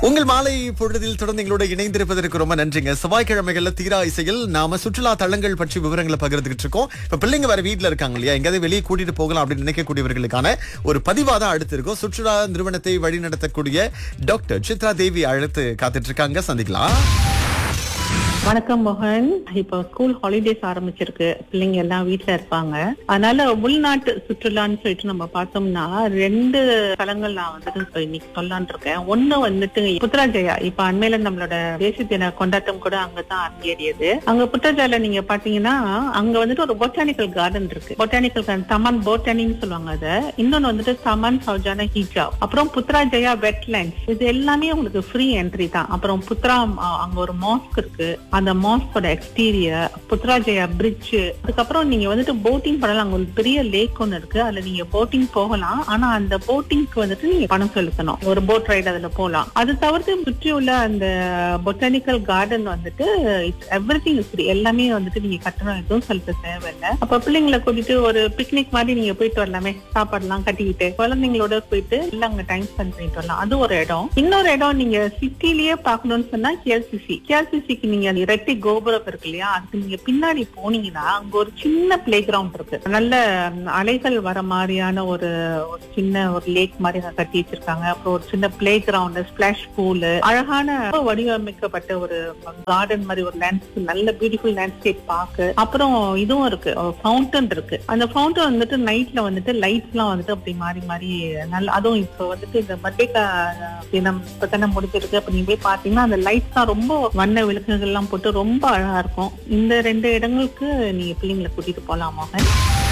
உங்கள் மாலை பொழுதில் தொடர்ந்து எங்களோட இணைந்திருப்பதற்கு ரொம்ப நன்றிங்க செவ்வாய்க்கிழமைகள்ல தீரா இசையில் நாம சுற்றுலா தலங்கள் பற்றி விவரங்களை பகிர்ந்துகிட்டு இருக்கோம் இப்ப பிள்ளைங்க வேற வீட்ல இருக்காங்க இல்லையா எங்கேயாவது வெளியே கூட்டிட்டு போகலாம் அப்படின்னு நினைக்கக்கூடியவர்களுக்கான ஒரு பதிவா தான் அடுத்து இருக்கும் சுற்றுலா நிறுவனத்தை வழிநடத்தக்கூடிய டாக்டர் சித்ரா தேவி அழைத்து காத்துட்டு இருக்காங்க சந்திக்கலாம் வணக்கம் மோகன் இப்போ ஸ்கூல் ஹாலிடேஸ் ஆரம்பிச்சிருக்கு பிள்ளைங்க எல்லாம் வீட்ல இருப்பாங்க அதனால உள்நாட்டு சுற்றுலான்னு சொல்லிட்டு நம்ம பார்த்தோம்னா ரெண்டு தலங்கள் நான் வந்துட்டு இப்ப இன்னைக்கு சொல்லலான் இருக்கேன் ஒண்ணு வந்துட்டு புத்ராஜயா இப்ப அண்மையில நம்மளோட தேசிய தின கொண்டாட்டம் கூட அங்கதான் அரங்கேறியது அங்க புத்ராஜயால நீங்க பாத்தீங்கன்னா அங்க வந்துட்டு ஒரு பொட்டானிக்கல் கார்டன் இருக்கு பொட்டானிக்கல் கார்டன் தமன் போட்டானின்னு சொல்லுவாங்க அத இன்னொன்னு வந்துட்டு தமன் சௌஜானா ஹீஜா அப்புறம் புத்ராஜயா வெட்லேண்ட்ஸ் இது எல்லாமே உங்களுக்கு ஃப்ரீ என்ட்ரி தான் அப்புறம் புத்ரா அ- அங்க ஒரு மாஸ்க் இருக்கு அந்த மாஸ்கோட எக்ஸ்டீரியர் புத்ராஜயா பிரிட்ஜ் அதுக்கப்புறம் நீங்க வந்துட்டு போட்டிங் பண்ணலாம் அங்க ஒரு பெரிய லேக் ஒன்னு இருக்கு அதுல நீங்க போட்டிங் போகலாம் ஆனா அந்த போட்டிங்க்கு வந்துட்டு நீங்க பணம் செலுத்தணும் ஒரு போட் ரைடு அதுல போகலாம் அது தவிர்த்து சுற்றி உள்ள அந்த பொட்டானிக்கல் கார்டன் வந்துட்டு எவ்ரி திங் ஃப்ரீ எல்லாமே வந்துட்டு நீங்க கட்டணம் எதுவும் செலுத்த தேவையில்லை அப்ப பிள்ளைங்களை கூட்டிட்டு ஒரு பிக்னிக் மாதிரி நீங்க போயிட்டு வரலாமே சாப்பாடுலாம் கட்டிக்கிட்டு குழந்தைங்களோட போயிட்டு எல்லாம் அங்க டைம் ஸ்பெண்ட் பண்ணிட்டு வரலாம் அது ஒரு இடம் இன்னொரு இடம் நீங்க சிட்டிலேயே பார்க்கணும்னு சொன்னா கேஎல்சிசி கேஎல்சிசிக்கு நீங்க அந்த இரட்டை கோபுரம் இருக்கு இல்லையா அதுக்கு நீங்க பின்னாடி போனீங்கன்னா அங்க ஒரு சின்ன பிளே கிரவுண்ட் இருக்கு நல்ல ம், அலைகள் வர மாதிரியான ஒரு ஒரு சின்ன ஒரு லேக் மாதிரி அங்க கட்டி வச்சிருக்காங்க அப்புறம் ஒரு சின்ன பிளே கிரவுண்ட் ஸ்பிளாஷ் பூல் அழகான ரொம்ப வடிவமைக்கப்பட்ட ஒரு கார்டன் மாதிரி ஒரு லேண்ட்ஸ்கேப் நல்ல பியூட்டிஃபுல் லேண்ட்ஸ்கேப் பார்க்க அப்புறம் இதுவும் இருக்கு ஃபவுண்டன் இருக்கு அந்த ஃபவுண்டன் வந்துட்டு நைட்ல வந்துட்டு லைட்ஸ் எல்லாம் வந்துட்டு அப்படி மாறி மாறி நல்ல அதுவும் இப்போ வந்துட்டு இந்த மர்டேக்கா தினம் இப்ப தானே முடிஞ்சிருக்கு அப்ப நீங்க போய் பாத்தீங்கன்னா அந்த லைட்ஸ் தான் ரொம்ப வண்ண விளக்குகள் எல்லாம் போட்டு ரொம்ப அழகா இருக்கும் இந்த ரெண்டு இடங்களுக்கு நீங்க பிள்ளைங்களை கூட்டிட்டு போலாம் மோகன்